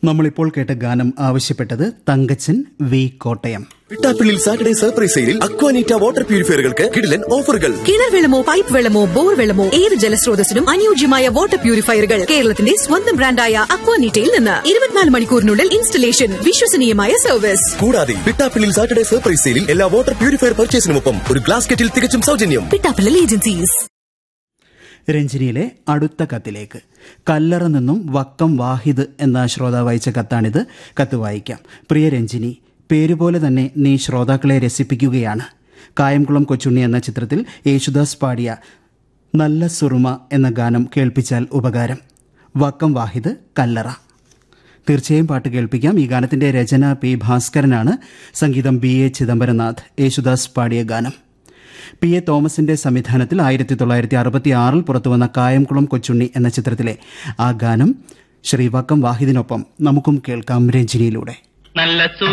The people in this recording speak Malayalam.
നമ്മളിപ്പോൾ കേട്ട ഗാനം ആവശ്യപ്പെട്ടത് Thankachan V Kottayam Pittappillil Saturday surprise സെയിലിൽ അക്വാനീറ്റ വാട്ടർ പ്യൂരിഫയറുകൾക്ക് കിടിലൻ ഓഫറുകൾ കിണർ വെള്ളമോ പൈപ്പ് വെള്ളമോ ബോർ വെള്ളമോ ഏത് ജലസ്രോതസ്സിനും അനുയോജ്യമായ വാട്ടർ പ്യൂരിഫയറുകൾ കേരളത്തിന്റെ സ്വന്തം ബ്രാൻഡായ അക്വാനീറ്റയിൽ നിന്ന് ഇരുപത്തിനാല് മണിക്കൂറിനുള്ളിൽ ഇൻസ്റ്റലേഷൻ വിശ്വസനീയമായ സർവീസ് കൂടാതെ പിട്ടാപ്പിള്ളിൽ സാറ്റർഡേ സർപ്രൈസ് സെയിലിൽ എല്ലാ വാട്ടർ പ്യൂരിഫയർ പർച്ചേസിനുമൊപ്പം ഒരു ഗ്ലാസ് കെറ്റിൽ തികച്ചും സൗജന്യം പിട്ടാപ്പിള്ളൽ ഏജൻസീസ് രഞ്ജിനിയിലെ അടുത്ത കത്തിലേക്ക് കല്ലറ നിന്നും വക്കം വാഹിദ് എന്ന ശ്രോതാവ് അയച്ച കത്താണിത് കത്ത് വായിക്കാം പ്രിയ രഞ്ജിനി പേരുപോലെ തന്നെ നീ ശ്രോതാക്കളെ രസിപ്പിക്കുകയാണ് കായംകുളം കൊച്ചുണ്ണി എന്ന ചിത്രത്തിൽ യേശുദാസ് പാടിയ നല്ല സുറുമ എന്ന ഗാനം കേൾപ്പിച്ചാൽ ഉപകാരം വക്കം വാഹിദ് കല്ലറ തീർച്ചയായും പാട്ട് കേൾപ്പിക്കാം ഈ ഗാനത്തിന്റെ രചന പി ഭാസ്കരനാണ് സംഗീതം ബി എ ചിദംബരനാഥ് യേശുദാസ് പാടിയ ഗാനം പി എ തോമസിന്റെ സംവിധാനത്തിൽ ആയിരത്തി തൊള്ളായിരത്തി അറുപത്തി ആറിൽ പുറത്തുവന്ന കായംകുളം കൊച്ചുണ്ണി എന്ന ചിത്രത്തിലെ ആ ഗാനം ശ്രീ വക്കം വാഹിദിനൊപ്പം നമുക്കും കേൾക്കാം രഞ്ജിനിയിലൂടെ നല്ല സു